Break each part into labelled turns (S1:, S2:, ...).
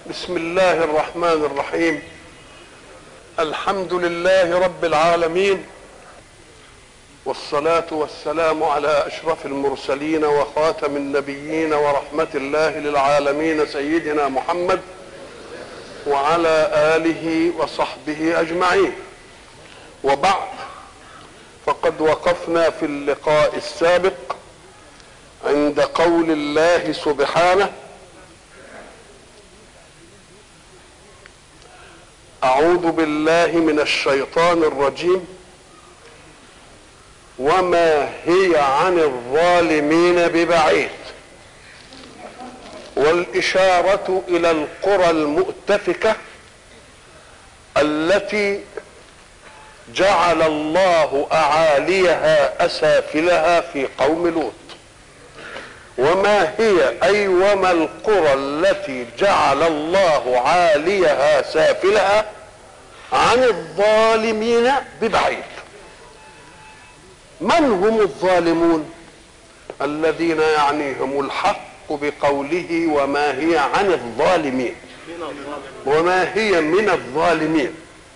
S1: بسم الله الرحمن الرحيم الحمد لله رب العالمين والصلاة والسلام على أشرف المرسلين وخاتم النبيين ورحمة الله للعالمين سيدنا محمد وعلى آله وصحبه أجمعين وبعد فقد وقفنا في اللقاء السابق عند قول الله سبحانه أعوذ بالله من الشيطان الرجيم وما هي عن الظالمين ببعيد والإشارة إلى القرى المؤتفكة التي جعل الله أعاليها أسافلها في قوم لوط وما هي أي وما القرى التي جعل الله عاليها سافلها عن الظالمين ببعيد من هم الظالمون الذين يعنيهم الحق بقوله وما هي عن الظالمين وما هي من الظالمين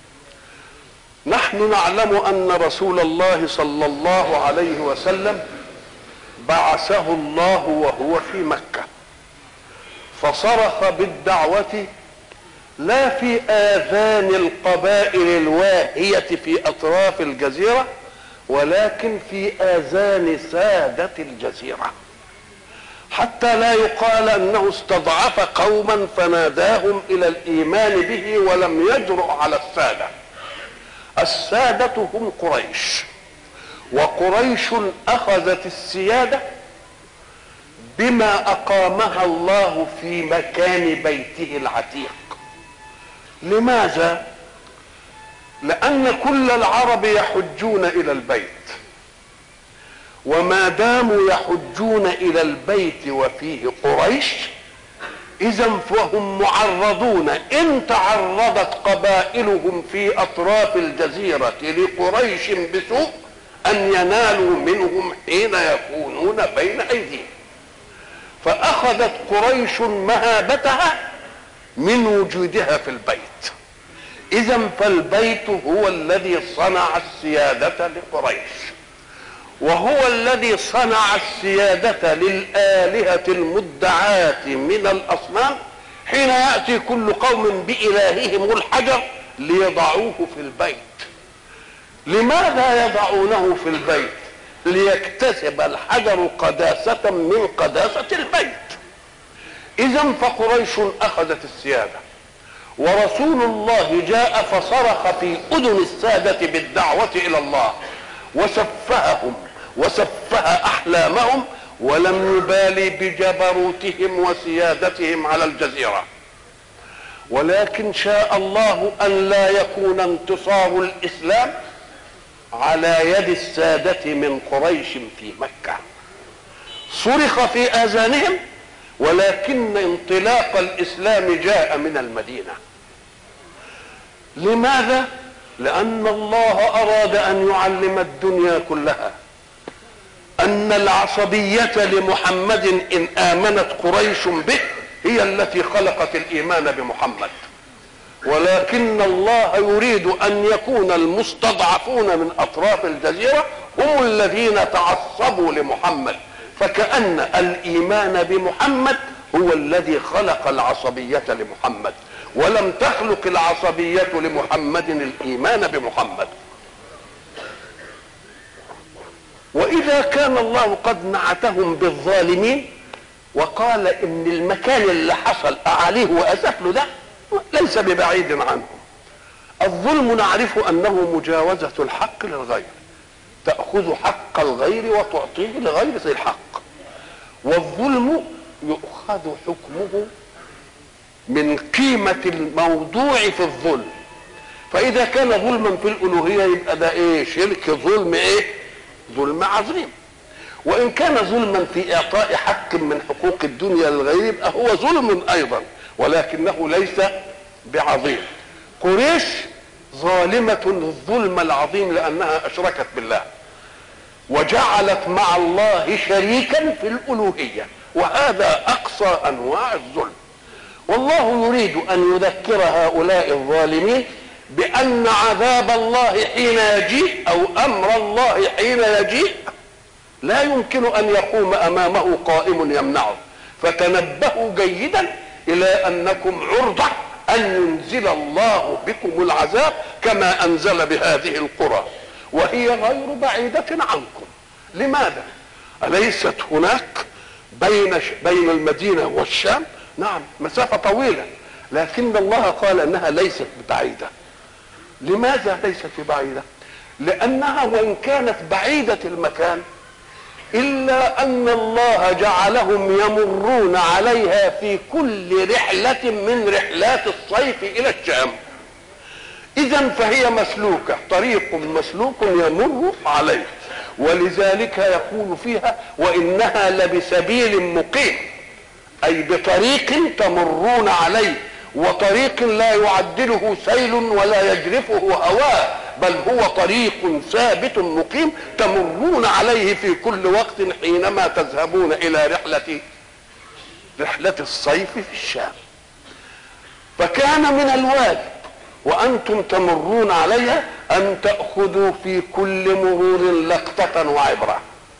S1: نحن نعلم ان رسول الله صلى الله عليه وسلم بعثه الله وهو في مكه فصرخ بالدعوه لا في اذان القبائل الواهيه في اطراف الجزيره ولكن في اذان ساده الجزيره حتى لا يقال انه استضعف قوما فناداهم الى الايمان به ولم يجرؤ على الساده الساده هم قريش وقريش اخذت السياده بما اقامها الله في مكان بيته العتيق لماذا لان كل العرب يحجون الى البيت وما داموا يحجون الى البيت وفيه قريش اذا فهم معرضون ان تعرضت قبائلهم في اطراف الجزيره لقريش بسوء ان ينالوا منهم حين يكونون بين ايديهم فاخذت قريش مهابتها من وجودها في البيت اذا فالبيت هو الذي صنع السياده لقريش وهو الذي صنع السياده للالهه المدعاه من الاصنام حين ياتي كل قوم بالههم الحجر ليضعوه في البيت لماذا يضعونه في البيت ليكتسب الحجر قداسه من قداسه البيت اذا فقريش اخذت السياده ورسول الله جاء فصرخ في اذن الساده بالدعوه الى الله وسفههم وسفه احلامهم ولم يبالي بجبروتهم وسيادتهم على الجزيره ولكن شاء الله ان لا يكون انتصار الاسلام على يد الساده من قريش في مكه صرخ في اذانهم ولكن انطلاق الاسلام جاء من المدينه لماذا لان الله اراد ان يعلم الدنيا كلها ان العصبيه لمحمد ان امنت قريش به هي التي خلقت الايمان بمحمد ولكن الله يريد ان يكون المستضعفون من اطراف الجزيره هم الذين تعصبوا لمحمد فكأن الإيمان بمحمد هو الذي خلق العصبية لمحمد ولم تخلق العصبية لمحمد الإيمان بمحمد وإذا كان الله قد نعتهم بالظالمين وقال إن المكان اللي حصل أعليه وأسفله ده ليس ببعيد عنهم الظلم نعرف أنه مجاوزة الحق للغير تأخذ حق الغير وتعطيه لغير ذي الحق والظلم يؤخذ حكمه من قيمة الموضوع في الظلم فإذا كان ظلما في الألوهية يبقى ده إيه شرك ظلم إيه ظلم عظيم وإن كان ظلما في إعطاء حق من حقوق الدنيا للغير يبقى هو ظلم أيضا ولكنه ليس بعظيم قريش ظالمة الظلم العظيم لأنها أشركت بالله وجعلت مع الله شريكا في الألوهية وهذا أقصى أنواع الظلم والله يريد ان يذكر هؤلاء الظالمين بان عذاب الله حين يجيء او امر الله حين يجيء لا يمكن ان يقوم امامه قائم يمنعه فتنبهوا جيدا الى انكم عرضه ان ينزل الله بكم العذاب كما انزل بهذه القرى وهي غير بعيده عنكم لماذا اليست هناك بين بين المدينه والشام نعم مسافه طويله لكن الله قال انها ليست بعيده لماذا ليست بعيده لانها وان كانت بعيده المكان الا ان الله جعلهم يمرون عليها في كل رحله من رحلات الصيف الى الشام اذا فهي مسلوكه طريق مسلوك يمر عليه ولذلك يقول فيها وانها لبسبيل مقيم اي بطريق تمرون عليه وطريق لا يعدله سيل ولا يجرفه هواه بل هو طريق ثابت مقيم تمرون عليه في كل وقت حينما تذهبون الى رحله رحله الصيف في الشام فكان من الواجب وانتم تمرون عليها ان تاخذوا في كل مرور لقطه وعبره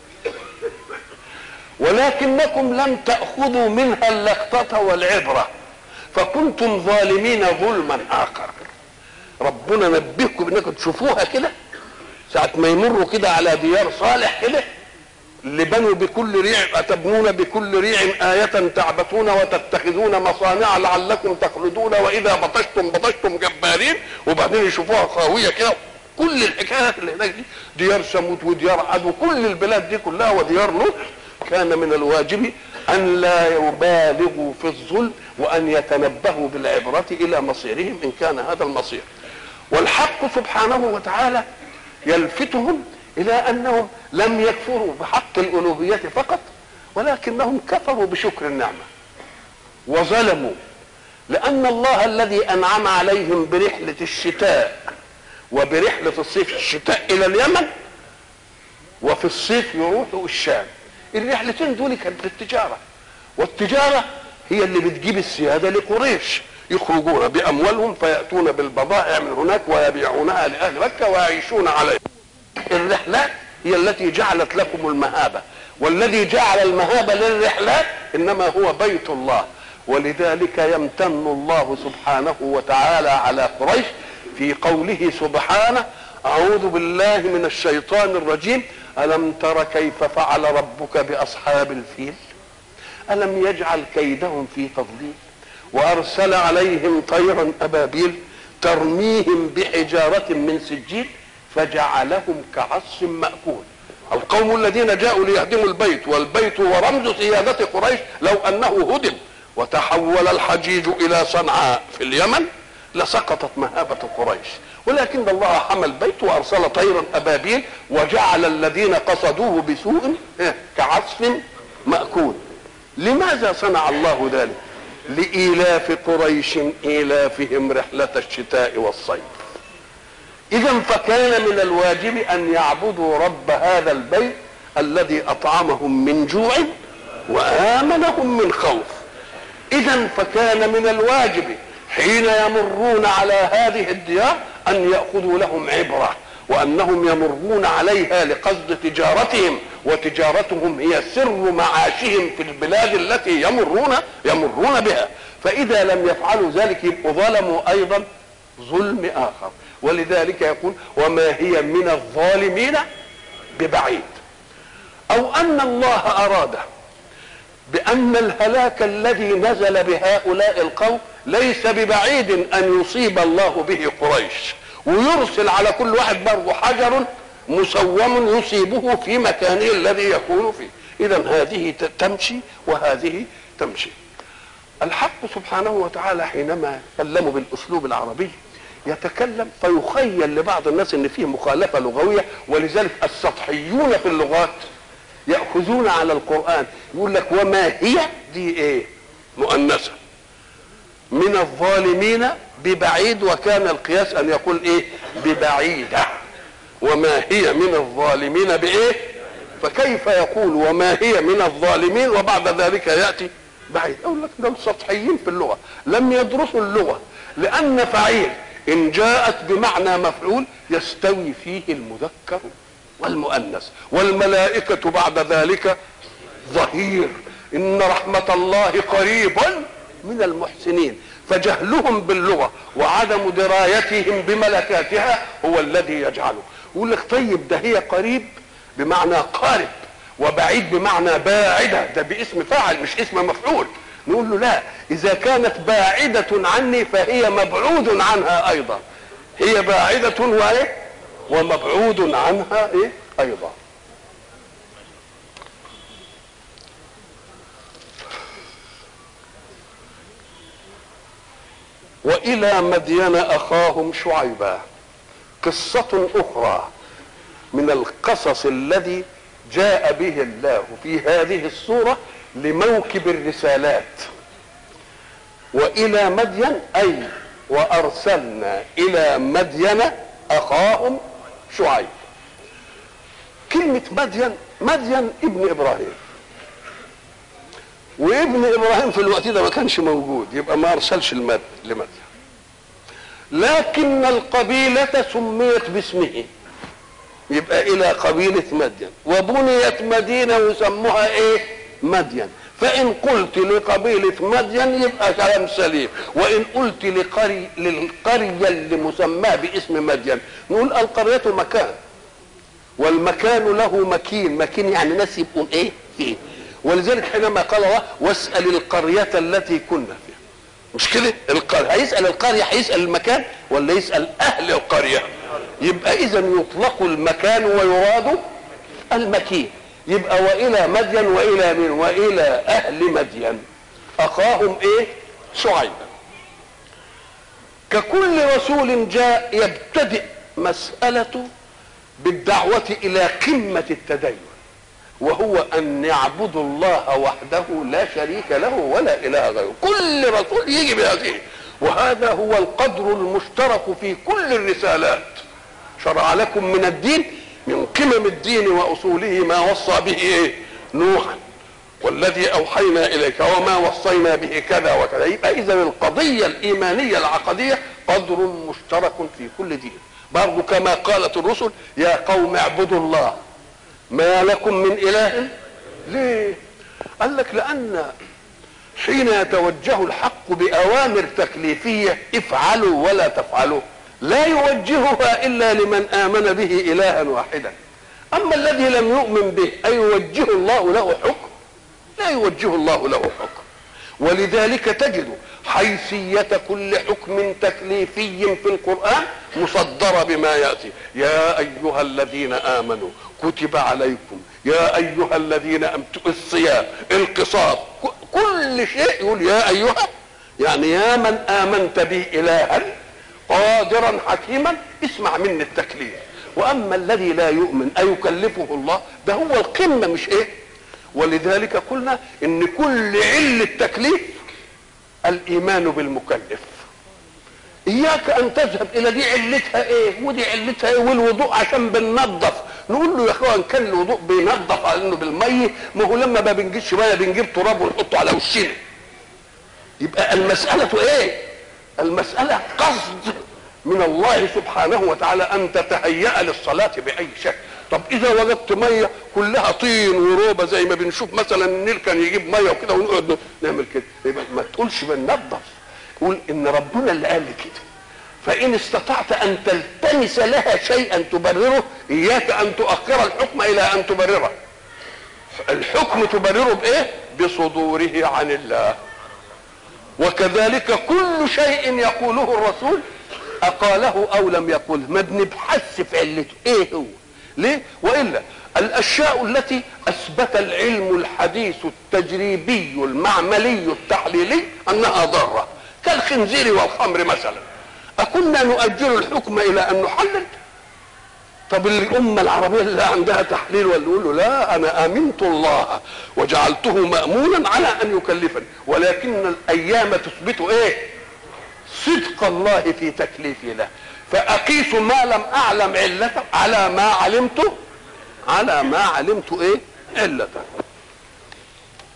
S1: ولكنكم لم تاخذوا منها اللقطه والعبره فكنتم ظالمين ظلما اخر ربنا نبهكم انكم تشوفوها كده ساعة ما يمروا كده على ديار صالح كده اللي بنوا بكل ريع أتبنون بكل ريع آية تعبثون وتتخذون مصانع لعلكم تخلدون وإذا بطشتم بطشتم جبارين وبعدين يشوفوها خاوية كده كل الحكايات اللي هناك دي ديار ثمود وديار عاد وكل البلاد دي كلها وديار نوح كان من الواجب أن لا يبالغوا في الظلم وأن يتنبهوا بالعبرة إلى مصيرهم إن كان هذا المصير والحق سبحانه وتعالى يلفتهم الى انهم لم يكفروا بحق الالوهيه فقط ولكنهم كفروا بشكر النعمه وظلموا لان الله الذي انعم عليهم برحله الشتاء وبرحله الصيف الشتاء الى اليمن وفي الصيف يروحوا الشام الرحلتين دول كانت للتجاره والتجاره هي اللي بتجيب السياده لقريش يخرجون باموالهم فياتون بالبضائع من هناك ويبيعونها لاهل مكه ويعيشون عليها. الرحلات هي التي جعلت لكم المهابه والذي جعل المهابه للرحلات انما هو بيت الله ولذلك يمتن الله سبحانه وتعالى على قريش في قوله سبحانه اعوذ بالله من الشيطان الرجيم الم تر كيف فعل ربك باصحاب الفيل الم يجعل كيدهم في تضليل وارسل عليهم طيرا ابابيل ترميهم بحجاره من سجيل فجعلهم كعصف ماكول القوم الذين جاءوا ليهدموا البيت والبيت هو رمز سياده قريش لو انه هدم وتحول الحجيج الى صنعاء في اليمن لسقطت مهابه قريش ولكن الله حمى البيت وارسل طيرا ابابيل وجعل الذين قصدوه بسوء كعصف ماكول لماذا صنع الله ذلك لإيلاف قريش إيلافهم رحلة الشتاء والصيف إذا فكان من الواجب أن يعبدوا رب هذا البيت الذي أطعمهم من جوع وآمنهم من خوف إذا فكان من الواجب حين يمرون على هذه الديار أن يأخذوا لهم عبرة وأنهم يمرون عليها لقصد تجارتهم وتجارتهم هي سر معاشهم في البلاد التي يمرون يمرون بها فإذا لم يفعلوا ذلك يبقوا ظلموا أيضا ظلم آخر ولذلك يقول وما هي من الظالمين ببعيد أو أن الله أراد بأن الهلاك الذي نزل بهؤلاء القوم ليس ببعيد أن يصيب الله به قريش ويرسل على كل واحد برضه حجر مسوم يصيبه في مكانه الذي يكون فيه إذا هذه تمشي وهذه تمشي الحق سبحانه وتعالى حينما كلموا بالأسلوب العربي يتكلم فيخيل لبعض الناس ان فيه مخالفه لغويه ولذلك السطحيون في اللغات ياخذون على القران يقول لك وما هي دي ايه مؤنثه من الظالمين ببعيد وكان القياس ان يقول ايه ببعيده وما هي من الظالمين بايه فكيف يقول وما هي من الظالمين وبعد ذلك ياتي بعيد اقول لك دول سطحيين في اللغه لم يدرسوا اللغه لان فعيل ان جاءت بمعنى مفعول يستوي فيه المذكر والمؤنث والملائكه بعد ذلك ظهير ان رحمه الله قريب من المحسنين فجهلهم باللغه وعدم درايتهم بملكاتها هو الذي يجعله يقول لك طيب ده هي قريب بمعنى قارب وبعيد بمعنى باعده ده باسم فاعل مش اسم مفعول نقول له لا اذا كانت باعده عني فهي مبعود عنها ايضا هي باعده وايه ومبعود عنها ايه ايضا والى مدين اخاهم شعيبا قصه اخرى من القصص الذي جاء به الله في هذه السوره لموكب الرسالات والى مدين اي وارسلنا الى مدين اخاهم شعيب كلمه مدين مدين ابن ابراهيم وابن ابراهيم في الوقت ده ما كانش موجود يبقى ما ارسلش المد لمدين لكن القبيله سميت باسمه يبقى الى قبيله مدين وبنيت مدينه وسموها ايه مدين فان قلت لقبيله مدين يبقى كلام سليم وان قلت لقري للقريه اللي مسماه باسم مدين نقول القريه مكان والمكان له مكين مكين يعني ناس يبقوا ايه فيه ولذلك حينما قال الله واسال القريه التي كنا فيها مش كده القريه هيسال القريه هيسال المكان ولا يسال اهل القريه يبقى اذا يطلق المكان ويراد المكين يبقى والى مدين والى من والى اهل مدين اخاهم ايه شعيب ككل رسول جاء يبتدئ مسألته بالدعوة إلى قمة التدين وهو أن يعبدوا الله وحده لا شريك له ولا إله غيره كل رسول يجي بهذه وهذا هو القدر المشترك في كل الرسالات شرع لكم من الدين من قمم الدين واصوله ما وصى به ايه نوحا والذي اوحينا اليك وما وصينا به كذا وكذا يبقى اذا القضيه الايمانيه العقديه قدر مشترك في كل دين برضو كما قالت الرسل يا قوم اعبدوا الله ما لكم من اله ليه قال لك لان حين يتوجه الحق باوامر تكليفيه افعلوا ولا تفعلوا لا يوجهها الا لمن امن به الها واحدا اما الذي لم يؤمن به ايوجه الله له حكم لا يوجه الله له حكم ولذلك تجد حيثية كل حكم تكليفي في القرآن مصدرة بما يأتي يا أيها الذين آمنوا كتب عليكم يا أيها الذين أمتوا الصيام القصاص كل شيء يقول يا أيها يعني يا من آمنت بي إلها قادرا حكيما اسمع مني التكليف واما الذي لا يؤمن ايكلفه الله ده هو القمه مش ايه ولذلك قلنا ان كل عله تكليف الايمان بالمكلف اياك ان تذهب الى دي علتها ايه ودي علتها ايه والوضوء عشان بننظف نقول له يا اخوان كان الوضوء بينظف على انه بالميه ما هو لما ما بنجيبش ميه بنجيب تراب ونحطه على وشنا يبقى المساله ايه المسألة قصد من الله سبحانه وتعالى أن تتهيأ للصلاة بأي شكل طب إذا وجدت مية كلها طين وروبة زي ما بنشوف مثلا النيل كان يجيب مية وكده ونقعد نعمل كده يبقى ما تقولش بننظف قول إن ربنا اللي قال لي كده فإن استطعت أن تلتمس لها شيئا تبرره إياك أن تؤخر الحكم إلى أن تبرره الحكم تبرره بإيه؟ بصدوره عن الله وكذلك كل شيء يقوله الرسول أقاله أو لم يقله ما بنبحث في علته إيه هو ليه وإلا الأشياء التي أثبت العلم الحديث التجريبي المعملي التحليلي أنها ضارة كالخنزير والخمر مثلا أكنا نؤجل الحكم إلى أن نحلل طب الأمة العربية اللي عندها تحليل ولا يقول له لا أنا آمنت الله وجعلته مأمونا على أن يكلفني ولكن الأيام تثبت إيه؟ صدق الله في تكليفي له فأقيس ما لم أعلم علته على ما علمت على ما علمت إيه؟ علته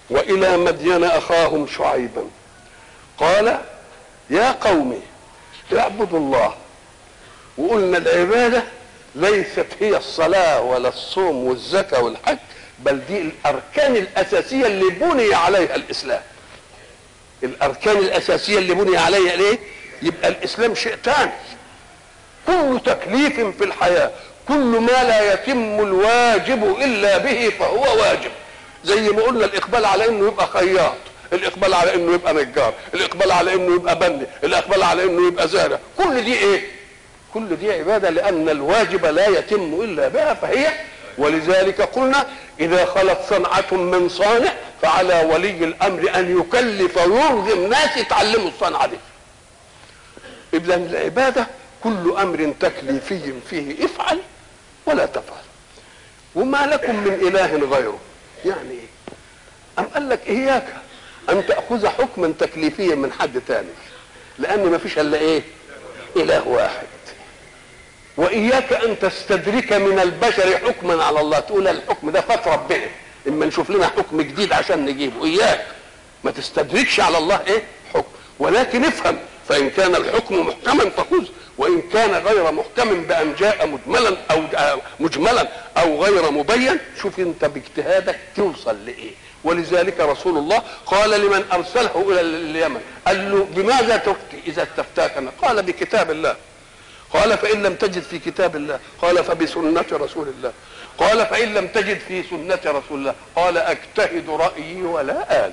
S1: والى مدين اخاهم شعيبا قال يا قوم اعبدوا الله وقلنا العباده ليست هي الصلاه ولا الصوم والزكاه والحج بل دي الاركان الاساسيه اللي بني عليها الاسلام الاركان الاساسيه اللي بني عليها الايه يبقى الاسلام شيء ثاني كل تكليف في الحياه كل ما لا يتم الواجب الا به فهو واجب زي ما قلنا الاقبال على انه يبقى خياط الاقبال على انه يبقى نجار الاقبال على انه يبقى بني الاقبال على انه يبقى زارع كل دي ايه كل دي عباده لان الواجب لا يتم الا بها فهي ولذلك قلنا اذا خلت صنعه من صانع فعلى ولي الامر ان يكلف ويرغم ناس يتعلموا الصنعه دي اذا العباده كل امر تكليفي فيه افعل ولا تفعل وما لكم من اله غيره يعني ايه ام قال لك اياك ان تاخذ حكما تكليفيا من حد ثاني لان ما فيش الا ايه اله واحد واياك ان تستدرك من البشر حكما على الله تقول الحكم ده فات ربنا اما نشوف لنا حكم جديد عشان نجيبه اياك ما تستدركش على الله ايه حكم ولكن افهم فان كان الحكم محكما فخذ وان كان غير محكم بان جاء مجملا او مجملا او غير مبين شوف انت باجتهادك توصل لايه ولذلك رسول الله قال لمن ارسله الى اليمن قال له بماذا تفتي اذا استفتاك قال بكتاب الله قال فإن لم تجد في كتاب الله قال فبسنة رسول الله قال فإن لم تجد في سنة رسول الله قال أجتهد رأيي ولا آل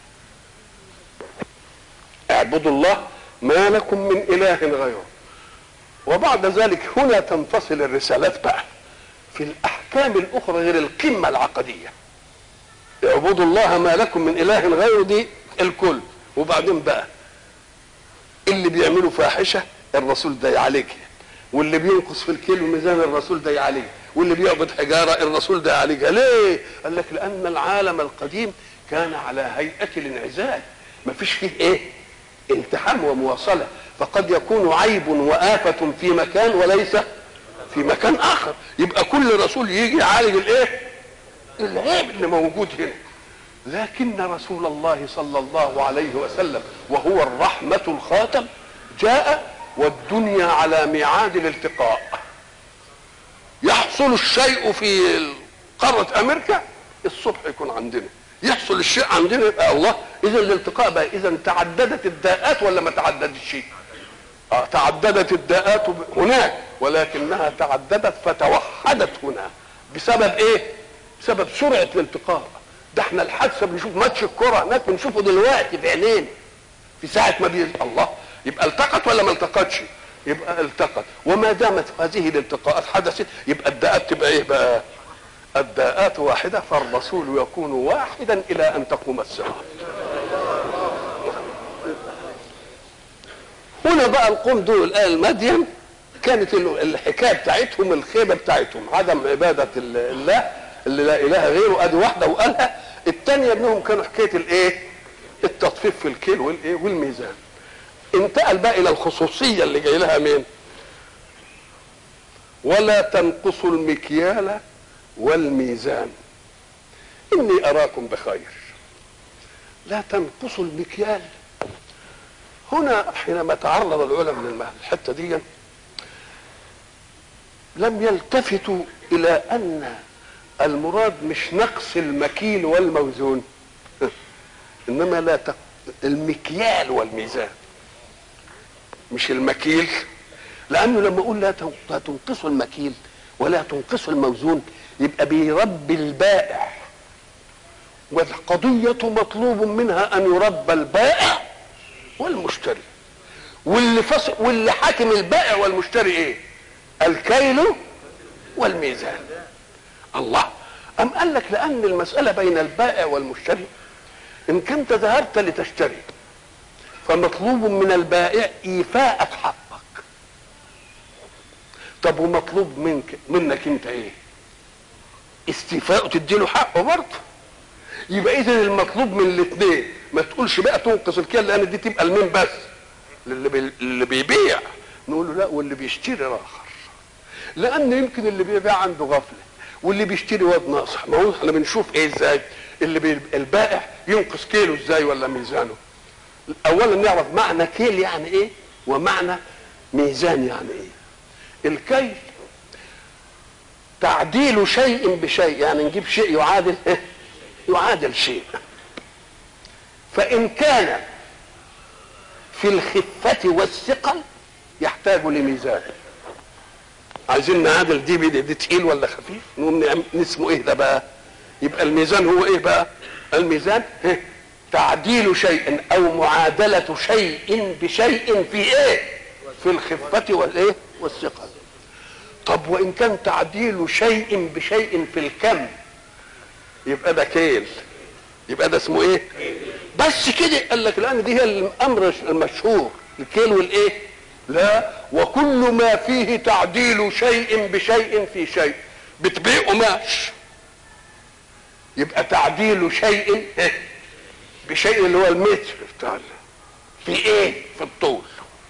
S1: اعبدوا الله ما لكم من إله غيره وبعد ذلك هنا تنفصل الرسالات بقى في الأحكام الأخرى غير القمة العقدية اعبدوا الله ما لكم من إله غيره دي الكل وبعدين بقى اللي بيعملوا فاحشه الرسول ده يعالجها واللي بينقص في الكيلو ميزان الرسول ده يعالجها واللي بيعبد حجاره الرسول ده يعالجها ليه؟ قال لك لان العالم القديم كان على هيئه الانعزال ما فيش فيه ايه؟ التحام ومواصله فقد يكون عيب وآفة في مكان وليس في مكان آخر يبقى كل رسول يجي يعالج الايه؟ العيب اللي موجود هنا لكن رسول الله صلى الله عليه وسلم وهو الرحمة الخاتم جاء والدنيا على ميعاد الالتقاء يحصل الشيء في قارة أمريكا الصبح يكون عندنا يحصل الشيء عندنا يبقى الله إذا الالتقاء بقى إذا تعددت الداءات ولا ما تعددتش آه تعددت الداءات هناك ولكنها تعددت فتوحدت هنا بسبب ايه؟ بسبب سرعة الالتقاء ده احنا الحادثة بنشوف ماتش الكرة هناك بنشوفه دلوقتي في عينين في ساعة ما بي الله يبقى التقت ولا ما التقتش يبقى التقت وما دامت هذه الالتقاءات حدثت يبقى الداءات تبقى ايه بقى الداءات واحدة فالرسول يكون واحدا إلى أن تقوم الساعة هنا بقى القوم دول آل مدين كانت الحكاية بتاعتهم الخيبة بتاعتهم عدم عبادة الله اللي لا إله غيره أدي واحدة وقالها الثانية منهم كانوا حكاية الإيه؟ التطفيف في الكيل والإيه؟ والميزان انتقل بقى الى الخصوصيه اللي جاي لها مين ولا تنقصوا المكيال والميزان اني اراكم بخير لا تنقصوا المكيال هنا حينما تعرض العلماء من الحته دي لم يلتفتوا الى ان المراد مش نقص المكيل والموزون انما لا تق... المكيال والميزان مش المكيل لانه لما اقول لا تنقصوا المكيل ولا تنقصوا الموزون يبقى بيربي البائع والقضية مطلوب منها أن يربى البائع والمشتري واللي فصل واللي حاكم البائع والمشتري إيه؟ الكيل والميزان الله أم قال لك لأن المسألة بين البائع والمشتري إن كنت ذهبت لتشتري فمطلوب من البائع ايفاءك حقك طب ومطلوب منك منك انت ايه استيفاء تديله حقه برضه يبقى اذا المطلوب من الاثنين ما تقولش بقى تنقص الكيل لان دي تبقى المين بس اللي, بي... اللي بيبيع نقول له لا واللي بيشتري اخر لان يمكن اللي بيبيع عنده غفله واللي بيشتري واد ناصح ما هو احنا بنشوف ايه ازاي اللي بي البائع ينقص كيلو ازاي ولا ميزانه اولا نعرف معنى كيل يعني ايه ومعنى ميزان يعني ايه الكيل تعديل شيء بشيء يعني نجيب شيء يعادل يعادل شيء فإن كان في الخفة والثقل يحتاج لميزان عايزين نعادل دي بدي دي تقيل ولا خفيف نقوم نعم- اسمه ايه ده بقى يبقى الميزان هو ايه بقى الميزان إيه؟ تعديل شيء او معادلة شيء بشيء في ايه في الخفة والايه والثقل طب وان كان تعديل شيء بشيء في الكم يبقى ده كيل يبقى ده اسمه ايه بس كده قال لك الان دي هي الامر المشهور الكيل والايه لا وكل ما فيه تعديل شيء بشيء في شيء بتبيع قماش يبقى تعديل شيء إيه؟ بشيء اللي هو المتر بتاع ال- في ايه في الطول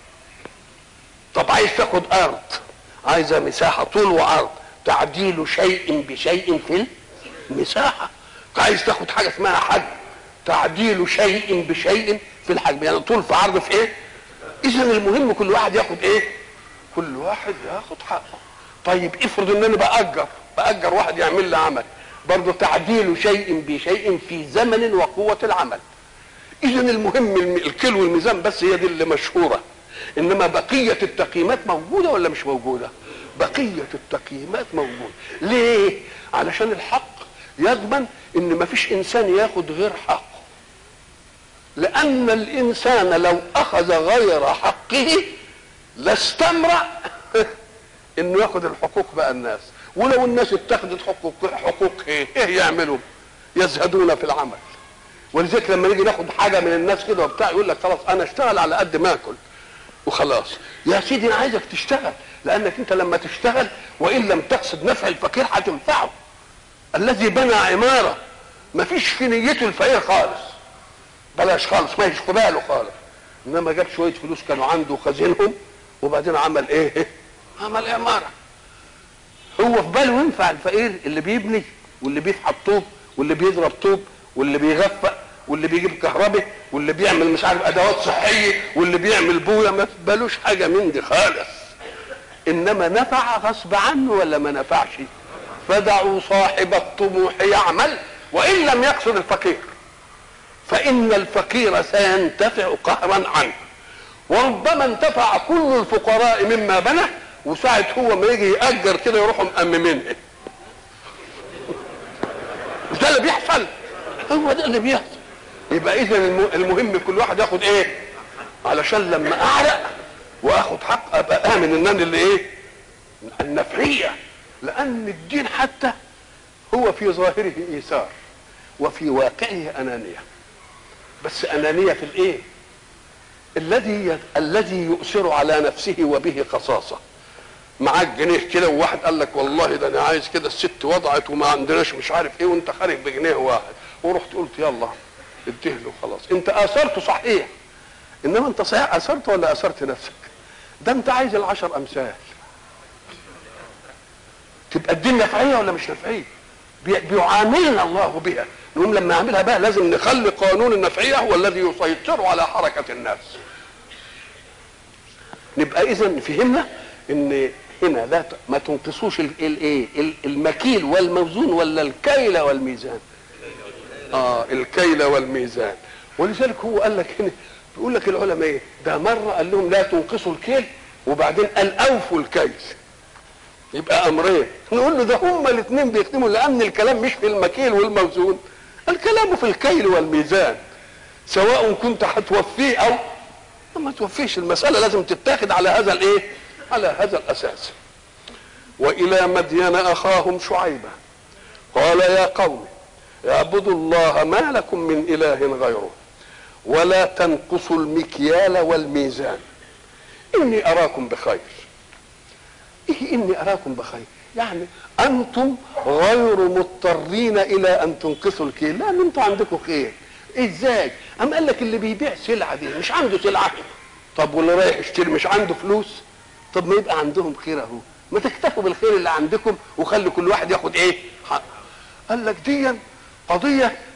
S1: طب عايز تاخد ارض عايزه مساحه طول وعرض تعديل شيء بشيء في المساحه عايز تاخد حاجه اسمها حجم تعديل شيء بشيء في الحجم يعني طول في عرض في ايه اذا المهم كل واحد ياخد ايه كل واحد ياخد حقه طيب افرض ان انا باجر باجر واحد يعمل لي عمل برضه تعديل شيء بشيء في زمن وقوه العمل اذا المهم الم- الكيلو والميزان بس هي دي اللي مشهوره انما بقيه التقييمات موجوده ولا مش موجوده بقيه التقييمات موجوده ليه علشان الحق يضمن ان ما فيش انسان ياخد غير حقه لان الانسان لو اخذ غير حقه لاستمرأ انه ياخد الحقوق بقى الناس ولو الناس اتخذت حقوق حقوق ايه ايه يعملوا يزهدون في العمل ولذلك لما نيجي ناخد حاجه من الناس كده وبتاع يقول لك خلاص انا اشتغل على قد ما اكل وخلاص يا سيدي انا عايزك تشتغل لانك انت لما تشتغل وان لم تقصد نفع الفقير هتنفعه الذي بنى عماره ما فيش في نيته الفقير خالص بلاش خالص ما يشكو باله خالص انما جاب شويه فلوس كانوا عنده خزينهم وبعدين عمل ايه عمل عماره هو في باله ينفع الفقير اللي بيبني واللي بيفحط طوب واللي بيضرب طوب واللي بيغفق واللي بيجيب كهرباء واللي بيعمل مش عارف ادوات صحيه واللي بيعمل بويه ما في بالوش حاجه من دي خالص انما نفع غصب عنه ولا ما نفعش فدعوا صاحب الطموح يعمل وان لم يقصد الفقير فان الفقير سينتفع قهرا عنه وربما انتفع كل الفقراء مما بنى وساعة هو ما يجي يأجر كده يروحوا مأممينها مش ده اللي بيحصل هو ده اللي بيحصل يبقى اذا الم- المهم كل واحد ياخد ايه علشان لما اعرق واخد حق ابقى امن ان انا اللي ايه النفعيه لان الدين حتى هو في ظاهره ايثار وفي واقعه انانيه بس انانيه في الايه الذي الذي يؤثر على نفسه وبه خصاصه معاك جنيه كده وواحد قال لك والله ده انا عايز كده الست وضعت وما عندناش مش عارف ايه وانت خارج بجنيه واحد ورحت قلت يلا اديه له خلاص انت اثرته صحيح انما انت صحيح اثرت ولا اثرت نفسك ده انت عايز العشر امثال تبقى الدين نفعيه ولا مش نفعيه بي- بيعاملنا الله بها نقوم لما نعملها بقى لازم نخلي قانون النفعيه هو الذي يسيطر على حركه الناس نبقى اذا فهمنا ان هنا لا ت- ما تنقصوش ال- الايه ال- المكيل والموزون ولا الكيل والميزان اه الكيل والميزان ولذلك هو قال لك هنا بيقول لك العلماء ايه ده مره قال لهم لا تنقصوا الكيل وبعدين قال اوفوا الكيل يبقى امرين نقول له ده هما الاثنين بيخدموا لان الكلام مش في المكيل والموزون الكلام في الكيل والميزان سواء كنت هتوفيه او ما توفيش المسألة لازم تتاخد على هذا الايه على هذا الاساس والى مدين اخاهم شعيبا قال يا قوم اعبدوا الله ما لكم من اله غيره ولا تنقصوا المكيال والميزان اني اراكم بخير ايه اني اراكم بخير يعني انتم غير مضطرين الى ان تنقصوا الكيل لان انتم عندكم خير ازاي ام قال لك اللي بيبيع سلعه دي مش عنده سلعه طب واللي رايح يشتري مش عنده فلوس طب ما يبقى عندهم خير اهو ما تكتفوا بالخير اللي عندكم وخلي كل واحد ياخد ايه حق قال لك دي قضيه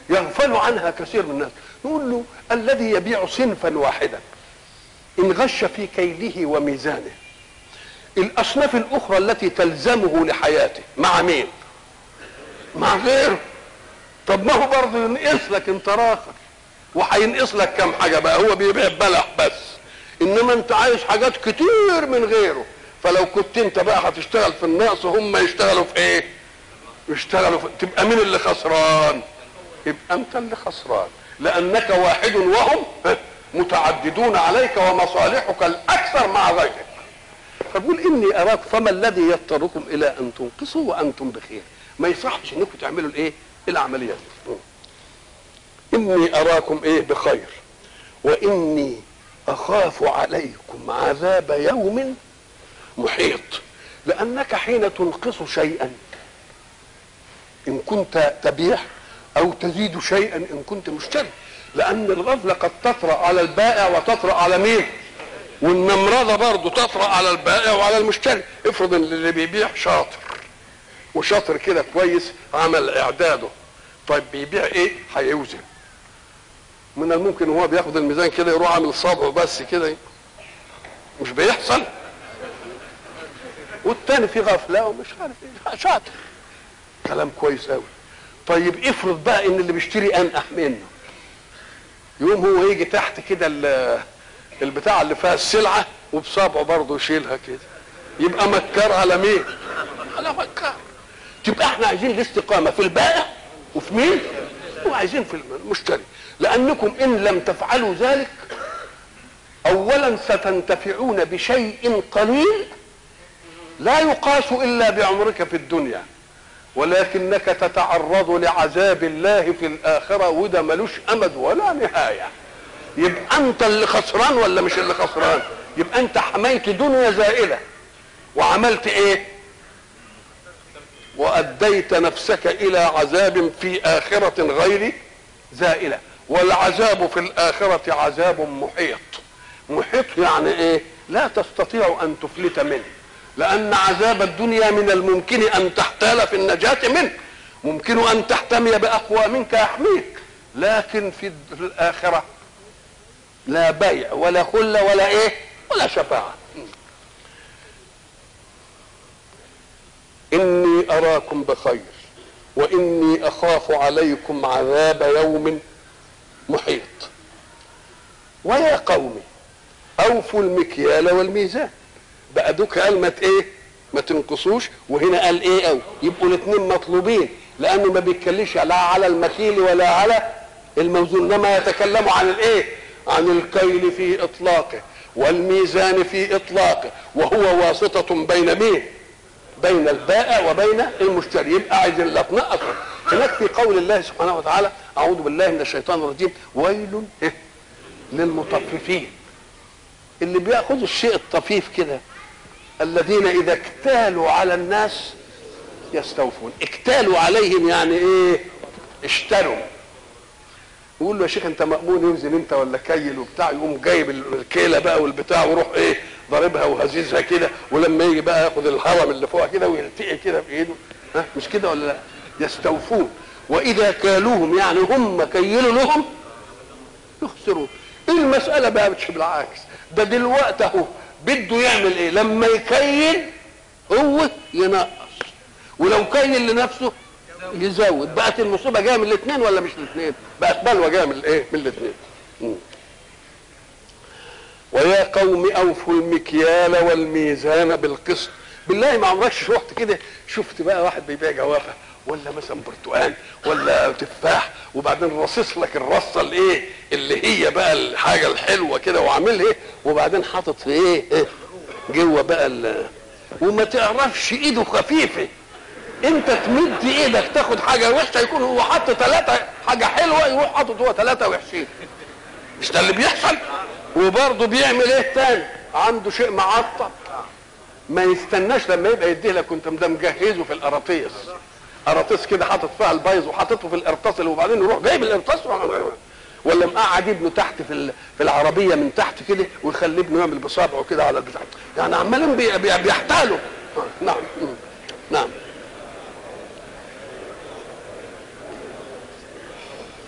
S1: يغفل عنها كثير من الناس نقول له الذي يبيع صنفا واحدا ان غش في كيله وميزانه الاصناف الاخرى التي تلزمه لحياته مع مين مع غيره طب ما هو برضه ينقص لك انت راخر وهينقص لك كم حاجه بقى هو بيبيع بلح بس انما انت عايز حاجات كتير من غيره فلو كنت انت بقى هتشتغل في النقص هم يشتغلوا في ايه يشتغلوا في... تبقى مين اللي خسران يبقى انت اللي خسران لانك واحد وهم متعددون عليك ومصالحك الاكثر مع غيرك فبقول اني اراك فما الذي يضطركم الى ان تنقصوا وانتم بخير ما يصحش انكم تعملوا الايه العمليه دي اني اراكم ايه بخير واني اخاف عليكم عذاب يوم محيط لانك حين تنقص شيئا ان كنت تبيع او تزيد شيئا ان كنت مشتري لان الغفله قد تطرا على البائع وتطرا على مين والنمرضه برضه تطرا على البائع وعلى المشتري افرض ان اللي بيبيع شاطر وشاطر كده كويس عمل اعداده طيب بيبيع ايه هيوزن من الممكن وهو بياخد الميزان كده يروح عامل صابعه بس كده مش بيحصل والتاني في غفله ومش عارف ايه شاطر كلام كويس قوي طيب افرض بقى ان اللي بيشتري انقح منه يقوم هو يجي تحت كده البتاع اللي فيها السلعه وبصابعه برضه يشيلها كده يبقى مكار على مين؟ على مكار تبقى احنا عايزين الاستقامه في البائع وفي مين؟ وعايزين في المشتري لانكم ان لم تفعلوا ذلك اولا ستنتفعون بشيء قليل لا يقاس الا بعمرك في الدنيا ولكنك تتعرض لعذاب الله في الاخره وده ملوش امد ولا نهايه يبقى انت اللي خسران ولا مش اللي خسران يبقى انت حميت دنيا زائله وعملت ايه واديت نفسك الى عذاب في اخره غير زائله والعذاب في الاخره عذاب محيط محيط يعني ايه لا تستطيع ان تفلت منه لان عذاب الدنيا من الممكن ان تحتال في النجاه منه ممكن ان تحتمي باقوى منك يحميك لكن في الاخره لا بيع ولا خله ولا ايه ولا شفاعه اني اراكم بخير واني اخاف عليكم عذاب يوم محيط ويا قوم اوفوا المكيال والميزان بقى دوك قال ما ايه ما تنقصوش وهنا قال ايه او يبقوا الاثنين مطلوبين لانه ما بيتكلمش لا على المكيل ولا على الموزون انما يتكلم عن الايه عن الكيل في اطلاقه والميزان في اطلاقه وهو واسطه بين مين بين البائع وبين المشتري يبقى عايزين لا تنقصوا هناك في قول الله سبحانه وتعالى اعوذ بالله من الشيطان الرجيم ويل للمطففين اللي بياخذوا الشيء الطفيف كده الذين اذا اكتالوا على الناس يستوفون اكتالوا عليهم يعني ايه اشتروا يقول له يا شيخ انت مأمون يوزن انت ولا كيل وبتاع يقوم جايب الكيله بقى والبتاع ويروح ايه ضاربها وهزيزها كده ولما يجي بقى ياخد الهرم اللي فوقها كده ويلتقي كده في ايده ها مش كده ولا لا يستوفون واذا كالوهم يعني هم كيلوا لهم يخسرون المساله بقى مش بالعكس ده دلوقتي اهو بده يعمل ايه لما يكيل هو ينقص ولو كيل لنفسه يزود بقت المصيبه جايه من الاثنين ولا مش الاثنين بقت بلوى جايه من الايه من الاثنين ويا قوم اوفوا المكيال والميزان بالقسط بالله ما عمرك رحت كده شفت بقى واحد بيبيع جوافه ولا مثلا برتقال ولا تفاح وبعدين رصص لك الرصه الايه اللي هي بقى الحاجه الحلوه كده وعامل ايه وبعدين حاطط في ايه, إيه جوه بقى ال وما تعرفش ايده خفيفه انت تمد ايدك تاخد حاجه وحشه يكون هو حاطط ثلاثه حاجه حلوه يروح حاطط هو ثلاثه وحشين مش ده اللي بيحصل وبرضه بيعمل ايه تاني عنده شيء معطل ما يستناش لما يبقى يديه لك كنت ده مجهزه في القراطيس قراطيس كده حاطط فيها البيض وحاططه في القرطاس وبعدين يروح جايب القرطاس ولا مقعد ابنه تحت في في العربيه من تحت كده ويخلي ابنه يعمل بصابعه كده على البتاع يعني عمالين بي بي بيحتالوا نعم نعم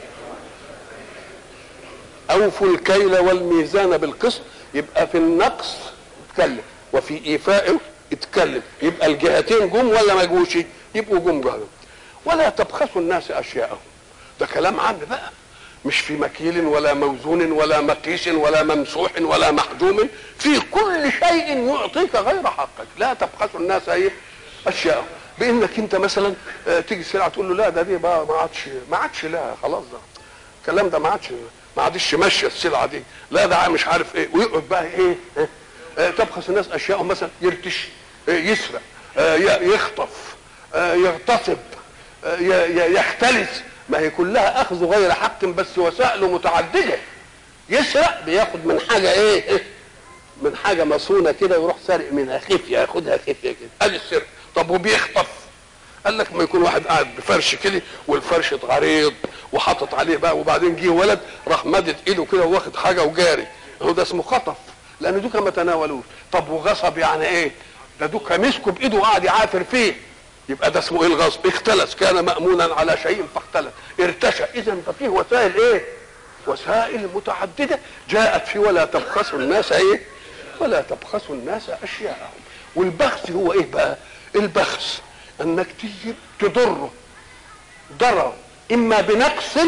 S1: واوفوا الكيل والميزان بالقسط يبقى في النقص اتكلم وفي ايفائه اتكلم يبقى الجهتين جم ولا ما جوش يبقوا جم جهنم ولا تبخسوا الناس اشياءهم ده كلام عام بقى مش في مكيل ولا موزون ولا مقيس ولا ممسوح ولا محجوم في كل شيء يعطيك غير حقك لا تبخسوا الناس ايه اشياءهم بانك انت مثلا آه، تيجي سلعه تقول له لا ده دي بقى ما عادش ما عادش لا خلاص ده الكلام ده ما عادش ما عادش ماشيه السلعه دي لا ده مش عارف ايه ويقعد بقى ايه آه، آه، تبخس الناس اشياءهم مثلا يرتش آه، يسرق آه، ي- يخطف آه، يغتصب آه، ي- ي- يختلس ما هي كلها اخذ غير حق بس وسائله متعدده يسرق بياخد من حاجه ايه إيه؟ من حاجه مصونه كده ويروح سارق منها خفيه ياخدها خفيه كده ادي السرقه طب وبيخطف قال لك ما يكون واحد قاعد بفرش كده والفرش اتعريض وحاطط عليه بقى وبعدين جه ولد راح مدد ايده كده واخد حاجه وجاري هو ده اسمه خطف لان دوكا ما تناولوش طب وغصب يعني ايه ده دوكا مسكه بايده وقعد يعافر فيه يبقى ده اسمه ايه الغصب اختلس كان مامونا على شيء فاختلس ارتشى اذا ففيه وسائل ايه وسائل متعدده جاءت في ولا تبخسوا الناس ايه ولا تبخسوا الناس اشياءهم والبخس هو ايه بقى البخس انك تيجي تضره ضرر اما بنقص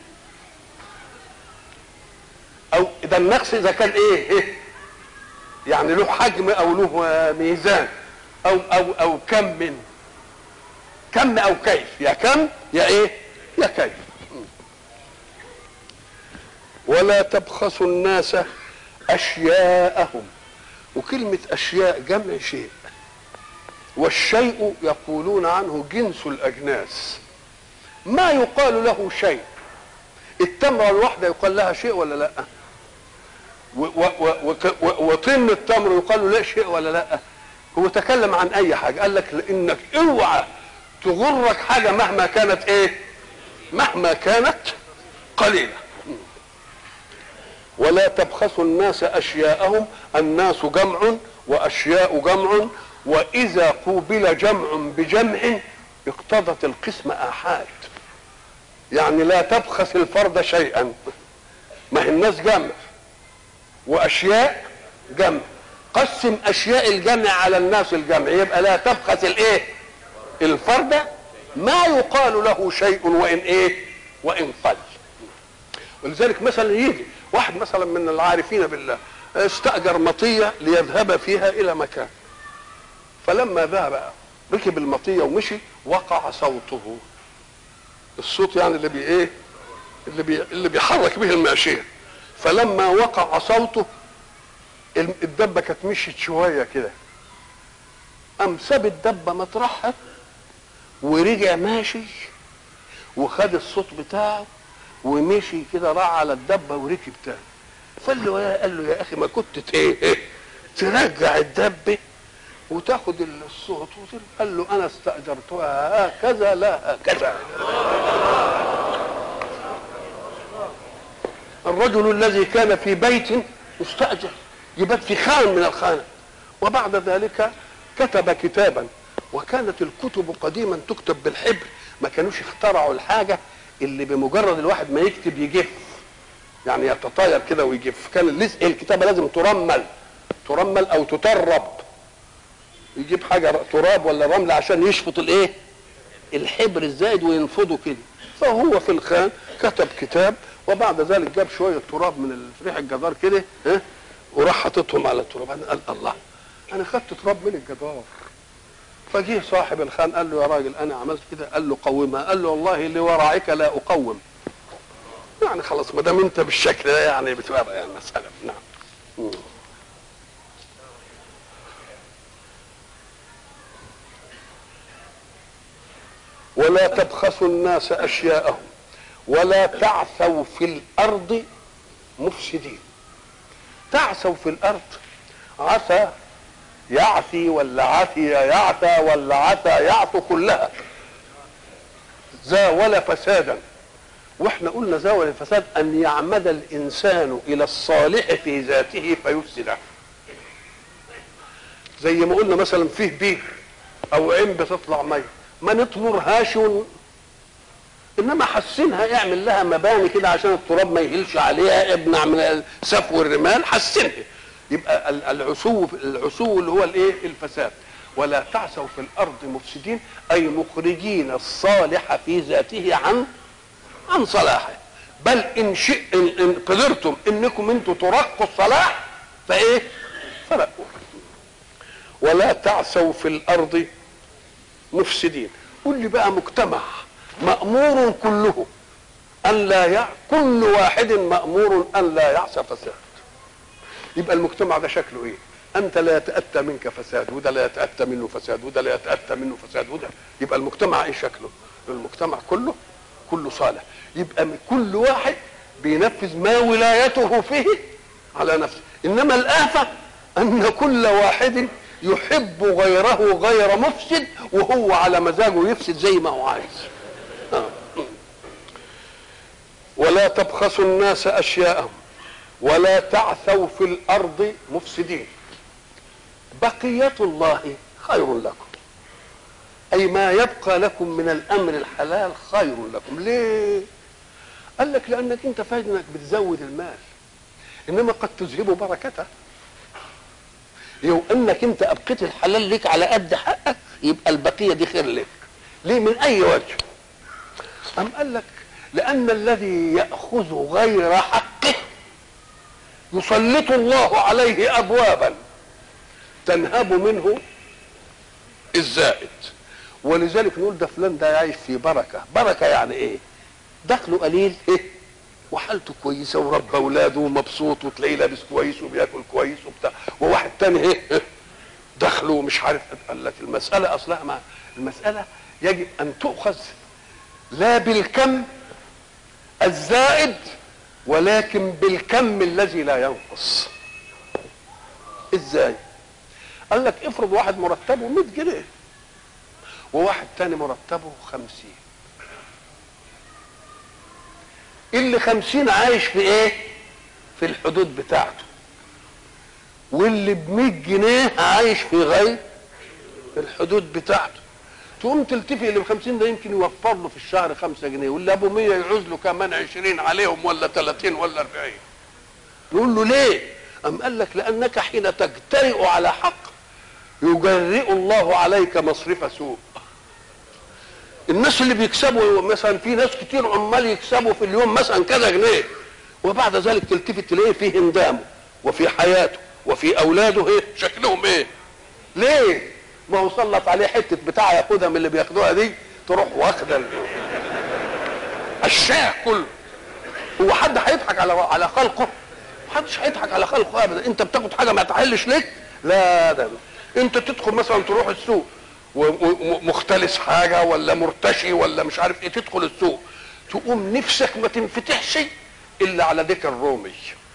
S1: او ده النقص اذا كان ايه, إيه؟ يعني له حجم او له آه، ميزان او او او كم من كم او كيف يا كم يا ايه يا كيف ولا تبخسوا الناس اشياءهم وكلمه اشياء جمع شيء والشيء يقولون عنه جنس الاجناس ما يقال له شيء التمره الواحده يقال لها شيء ولا لا و- و- و- وك- و- وطن التمر يقال له لا شيء ولا لا هو تكلم عن اي حاجه قال لك لانك اوعى تغرك حاجه مهما كانت ايه مهما كانت قليله ولا تبخسوا الناس اشياءهم الناس جمع واشياء جمع واذا قوبل جمع بجمع اقتضت القسم احاد يعني لا تبخس الفرد شيئا ما هي الناس جمع واشياء جمع قسم اشياء الجمع على الناس الجمع يبقى لا تبخس الايه الفرد ما يقال له شيء وان ايه وان قل ولذلك مثلا يجي واحد مثلا من العارفين بالله استأجر مطية ليذهب فيها إلى مكان فلما ذهب ركب المطية ومشي وقع صوته الصوت يعني اللي بي ايه اللي بي اللي بيحرك به الماشية فلما وقع صوته الم- الدبة كانت مشيت شوية كده قام ساب الدبة مطرحها ورجع ماشي وخد الصوت بتاعه ومشي كده راح على الدبه وركب تاني فقال له يا قال له يا اخي ما كنت ت- ايه إيه؟ ترجع الدبه وتاخد الصوت وتر- قال له انا استاجرتها هكذا لا هكذا الرجل الذي كان في بيت مستاجر يبات في خان من الخانه وبعد ذلك كتب كتابا وكانت الكتب قديما تكتب بالحبر ما كانوش اخترعوا الحاجه اللي بمجرد الواحد ما يكتب يجف يعني يتطاير كده ويجف كان لس- الكتابه لازم ترمل ترمل او تترب يجيب حاجه ر- تراب ولا رمل عشان يشفط الايه الحبر الزايد وينفضه كده فهو في الخان كتب كتاب وبعد ذلك جاب شويه تراب من ريح الجدار كده ها وراح حاططهم على التراب أنا قال الله انا خدت تراب من الجدار فجه صاحب الخان قال له يا راجل انا عملت كده قال له قومها قال له والله لورعك لا اقوم يعني خلاص ما دام انت بالشكل ده يعني بتبقى يعني مساله نعم مم. ولا تبخسوا الناس اشياءهم ولا تعثوا في الارض مفسدين تعثوا في الارض عثى يعثي ولا عثي يعثى ولا عثى يعثو كلها زاول فسادا واحنا قلنا زاول الفساد ان يعمد الانسان الى الصالح في ذاته فيفسده زي ما قلنا مثلا فيه بير او عين بتطلع ميه ما نطمرهاش ون... انما حسنها اعمل لها مباني كده عشان التراب ما يهلش عليها ابنع من سفو الرمال حسنها يبقى ال- العسو العسو اللي هو الايه الفساد ولا تعثوا في الارض مفسدين اي مخرجين الصالح في ذاته عن عن صلاحه بل ان شئ ان, إن قدرتم انكم انتم ترقوا الصلاح فايه فرقوا ولا تعثوا في الارض مفسدين قل لي بقى مجتمع مأمور كله أن لا يع... كل واحد مأمور أن لا يعصى فساد يبقى المجتمع ده شكله ايه انت لا يتاتى منك فساد وده لا يتاتى منه فساد وده لا يتاتى منه فساد وده يبقى المجتمع ايه شكله المجتمع كله كله صالح يبقى كل واحد بينفذ ما ولايته فيه على نفسه انما الافه ان كل واحد يحب غيره غير مفسد وهو على مزاجه يفسد زي ما هو عايز آه. ولا تبخسوا الناس اشياءهم ولا تعثوا في الارض مفسدين بقيه الله خير لكم اي ما يبقى لكم من الامر الحلال خير لكم ليه قال لك لانك انت فاهم انك بتزود المال انما قد تذهب بركته لو انك انت ابقيت الحلال لك على قد حقك يبقى البقيه دي خير لك ليه من اي وجه ام قال لك لان الذي ياخذ غير حقه يسلط الله عليه ابوابا تنهب منه الزائد ولذلك نقول ده فلان ده عايش في بركه بركه يعني ايه دخله قليل ايه وحالته كويسه وربى اولاده ومبسوط وتلاقيه لابس كويس وبياكل كويس وبتاع وواحد تاني ايه إيه؟ دخله مش عارف قال لك المساله اصلها ما المساله يجب ان تؤخذ لا بالكم الزائد ولكن بالكم الذي لا ينقص ازاي قال لك افرض واحد مرتبه 100 جنيه وواحد تاني مرتبه 50 اللي 50 عايش في ايه في الحدود بتاعته واللي ب 100 جنيه عايش في غير الحدود بتاعته تقوم تلتفي اللي ب 50 ده يمكن يوفر له في الشهر 5 جنيه واللي ابو 100 يعوز له كمان 20 عليهم ولا 30 ولا 40 نقول له ليه؟ أم قال لك لأنك حين تجترئ على حق يجرئ الله عليك مصرف سوء الناس اللي بيكسبوا مثلا في ناس كتير عمال يكسبوا في اليوم مثلا كذا جنيه وبعد ذلك تلتفت تلاقيه في هندامه وفي حياته وفي اولاده ايه شكلهم ايه ليه ما هو سلط عليه حته بتاع ياخدها من اللي بياخدوها دي تروح واخده ال- الشاه كله هو حد هيضحك على على خلقه محدش هيضحك على خلقه ابدا انت بتاخد حاجه ما تحلش لك لا ده انت تدخل مثلا تروح السوق ومختلس حاجه ولا مرتشي ولا مش عارف ايه تدخل السوق تقوم نفسك ما تنفتحش الا على ديك الرومي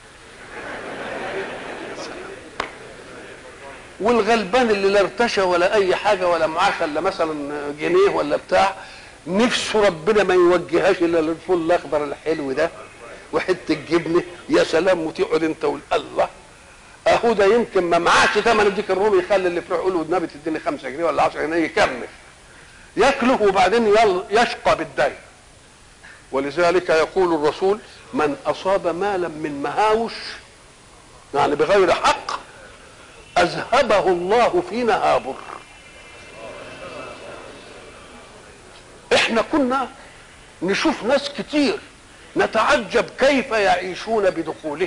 S1: والغلبان اللي لا ارتشى ولا اي حاجه ولا معاه الا مثلا جنيه ولا بتاع نفسه ربنا ما يوجههاش الا للفول الاخضر الحلو ده وحته جبنه يا سلام وتقعد انت وال- الله اهو ده يمكن ما معاش ثمن الديك الرومي يخلي اللي في يقول له النبي تديني 5 جنيه ولا 10 جنيه يكمل ياكله وبعدين يل- يشقى بالدين ولذلك يقول الرسول من اصاب مالا من مهاوش يعني بغير حق اذهبه الله في نهابر احنا كنا نشوف ناس كتير نتعجب كيف يعيشون بدخولهم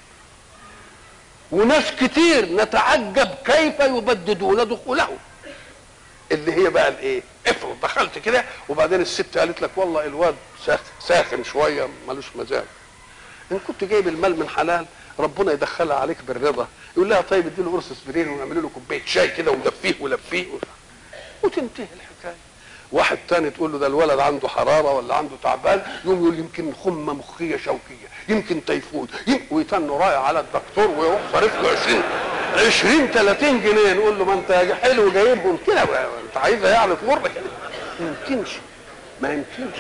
S1: وناس كتير نتعجب كيف يبددون دخولهم اللي هي بقى الايه افرض دخلت كده وبعدين الست قالت لك والله الواد ساخ- ساخن شويه ملوش مزاج ان كنت جايب المال من حلال ربنا يدخلها عليك بالرضا يقول لها طيب اديله قرص اسبرين ونعمل له كوبايه شاي كده ودفيه ولفيه وتنتهي الحكايه واحد تاني تقول له ده الولد عنده حراره ولا عنده تعبان يقوم يقول يمكن خمه مخيه شوكيه يمكن تيفود يمكن ويتنه رايح على الدكتور ويروح صارف له 20 20 30 جنيه نقول له ما انت حلو جايبهم كده بقى، انت عايزها يعني تمر كده ما يمكنش ما يمكنش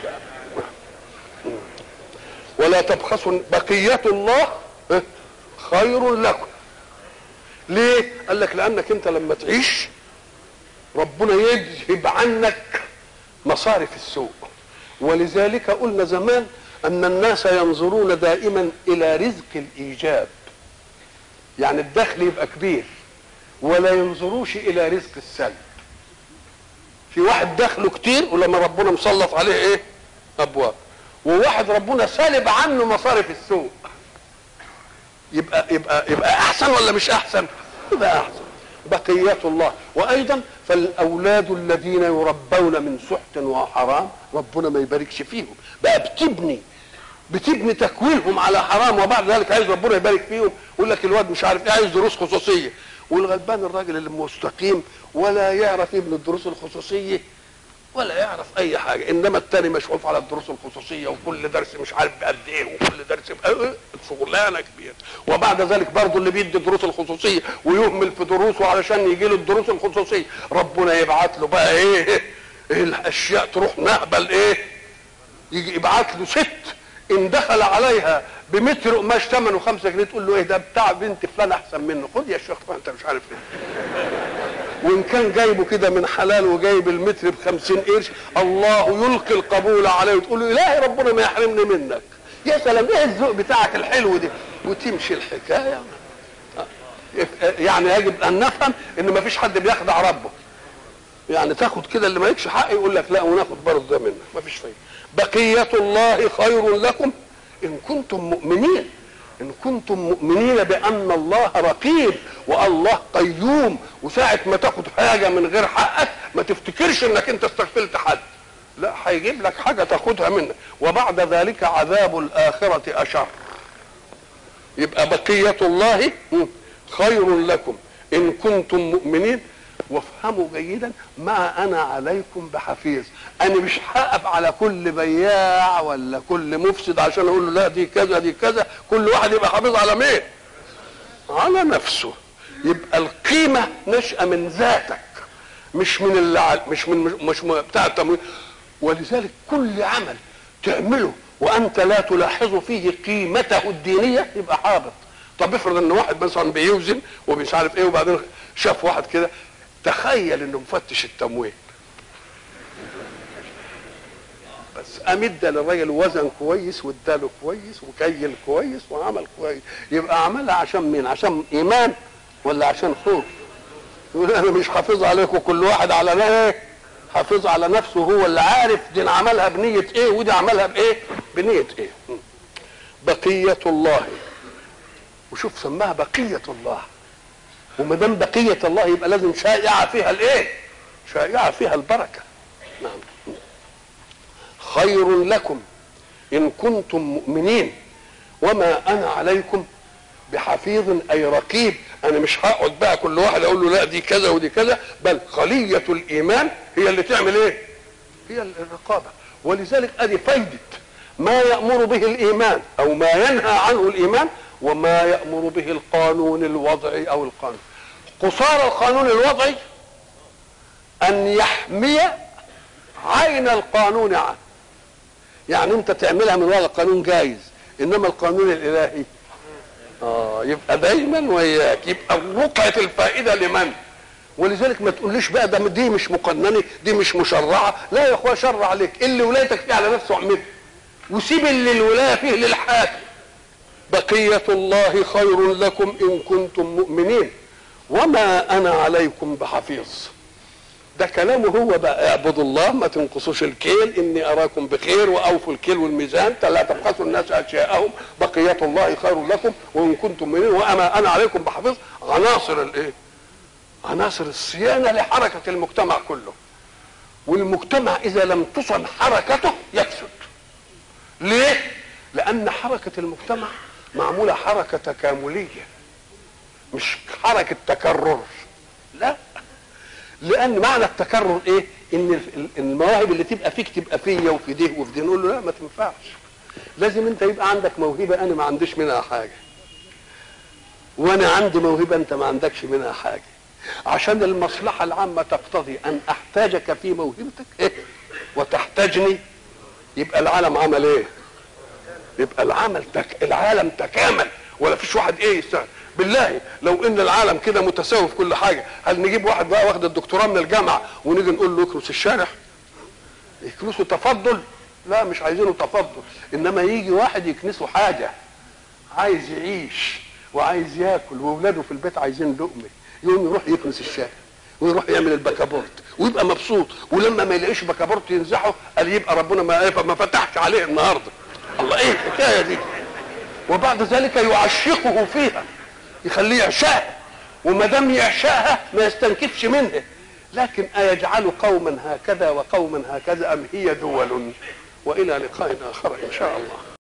S1: ولا تبخسوا بقية الله إيه؟ خير لكم ليه؟ قال لك لأنك أنت لما تعيش ربنا يذهب عنك مصارف السوء ولذلك قلنا زمان ان الناس ينظرون دائما الى رزق الايجاب يعني الدخل يبقى كبير ولا ينظروش الى رزق السلب في واحد دخله كتير ولما ربنا مسلط عليه ايه ابواب وواحد ربنا سالب عنه مصارف السوق يبقى يبقى يبقى احسن ولا مش احسن يبقى احسن بقية الله وايضا فالاولاد الذين يربون من سحت وحرام ربنا ما يباركش فيهم بقى بتبني بتبني تكوينهم على حرام وبعد ذلك عايز ربنا يبارك فيهم يقول لك الواد مش عارف ايه عايز دروس خصوصيه والغلبان الراجل اللي مستقيم ولا يعرف ابن الدروس الخصوصيه ولا يعرف اي حاجه انما التاني مشغول على الدروس الخصوصيه وكل درس مش عارف بقد ايه وكل درس بقى شغلانه كبيره وبعد ذلك برضه اللي بيدي الدروس الخصوصيه ويهمل في دروسه علشان يجي له الدروس الخصوصيه ربنا يبعت له بقى ايه, إيه الاشياء تروح نهبل ايه يجي يبعت له ست ان دخل عليها بمتر قماش ثمنه 5 جنيه تقول له ايه ده بتاع بنت فلان احسن منه خد يا شيخ انت مش عارف ايه وان كان جايبه كده من حلال وجايب المتر ب 50 قرش الله يلقي القبول عليه وتقول له الهي ربنا ما يحرمني منك يا سلام ايه الذوق بتاعك الحلو ده وتمشي الحكايه يعني يجب ان نفهم ان ما فيش حد بيخدع ربه يعني تاخد كده اللي مالكش حق يقول لك لا وناخد برضه ده منك ما فيش فايده بقيه الله خير لكم ان كنتم مؤمنين ان كنتم مؤمنين بان الله رقيب والله قيوم وساعه ما تاخد حاجه من غير حقك ما تفتكرش انك انت استغفلت حد لا هيجيب لك حاجه تاخدها منك وبعد ذلك عذاب الاخره اشر يبقى بقيه الله خير لكم ان كنتم مؤمنين وافهموا جيدا ما انا عليكم بحفيظ انا مش هقف على كل بياع ولا كل مفسد عشان اقول له لا دي كذا دي كذا كل واحد يبقى حافظ على مين على نفسه يبقى القيمه نشأة من ذاتك مش من اللي مش من مش بتاع التمويل ولذلك كل عمل تعمله وانت لا تلاحظ فيه قيمته الدينيه يبقى حابط طب افرض ان واحد مثلا بيوزن ومش عارف ايه وبعدين شاف واحد كده تخيل انه مفتش التموين بس قام ادى للراجل وزن كويس واداله كويس وكيل كويس وعمل كويس يبقى عملها عشان مين؟ عشان ايمان ولا عشان خوف؟ يقول انا مش حافظ عليكم كل واحد على ايه؟ حافظ على نفسه هو اللي عارف دي عملها بنية ايه ودي عملها بايه؟ بنية ايه؟ بقية الله وشوف سماها بقية الله وما دام بقية الله يبقى لازم شائعة فيها الايه؟ شائعة فيها البركة نعم خير لكم إن كنتم مؤمنين وما أنا عليكم بحفيظ أي رقيب أنا مش هقعد بقى كل واحد أقول له لا دي كذا ودي كذا بل خلية الإيمان هي اللي تعمل إيه؟ هي الرقابة ولذلك أدي فايدة ما يأمر به الإيمان أو ما ينهى عنه الإيمان وما يأمر به القانون الوضعي أو القانون قصار القانون الوضعي أن يحمي عين القانون عنه يعني أنت تعملها من وراء قانون جايز إنما القانون الإلهي آه يبقى دايما وياك يبقى وقعة الفائدة لمن؟ ولذلك ما تقوليش بقى ده دي مش مقننه دي مش مشرعه لا يا اخويا شرع عليك اللي ولايتك فيه على نفسه اعمله وسيب اللي الولايه فيه للحاكم بقية الله خير لكم إن كنتم مؤمنين وما أنا عليكم بحفيظ ده كلامه هو بقى اعبدوا الله ما تنقصوش الكيل إني أراكم بخير وأوفوا الكيل والميزان لا تبخسوا الناس أشياءهم بقية الله خير لكم وإن كنتم مؤمنين وما أنا عليكم بحفيظ عناصر الإيه؟ عناصر الصيانة لحركة المجتمع كله والمجتمع إذا لم تصن حركته يفسد ليه؟ لأن حركة المجتمع معمولة حركة تكاملية مش حركة تكرر لا لأن معنى التكرر إيه؟ إن المواهب اللي تبقى فيك تبقى فيا وفي ده وفي ده نقول له لا ما تنفعش لازم أنت يبقى عندك موهبة أنا ما عنديش منها حاجة وأنا عندي موهبة أنت ما عندكش منها حاجة عشان المصلحة العامة تقتضي أن أحتاجك في موهبتك إيه؟ وتحتاجني يبقى العالم عمل إيه؟ يبقى العمل تك... العالم تكامل ولا فيش واحد ايه يستاهل بالله لو ان العالم كده متساوي في كل حاجه هل نجيب واحد بقى واخد الدكتوراه من الجامعه ونيجي نقول له اكرس الشارع يكرسه تفضل لا مش عايزينه تفضل انما يجي واحد يكنسه حاجه عايز يعيش وعايز ياكل واولاده في البيت عايزين لقمه يقوم يروح يكنس الشارع ويروح يعمل البكابورت ويبقى مبسوط ولما ما يلاقيش بكابورت ينزحه قال يبقى ربنا ما ما فتحش عليه النهارده الله ايه الحكايه دي وبعد ذلك يعشقه فيها يخليه يعشقها وما دام يعشقها ما يستنكفش منها لكن أيجعل قوما هكذا وقوما هكذا أم هي دول وإلى لقاء آخر إن شاء الله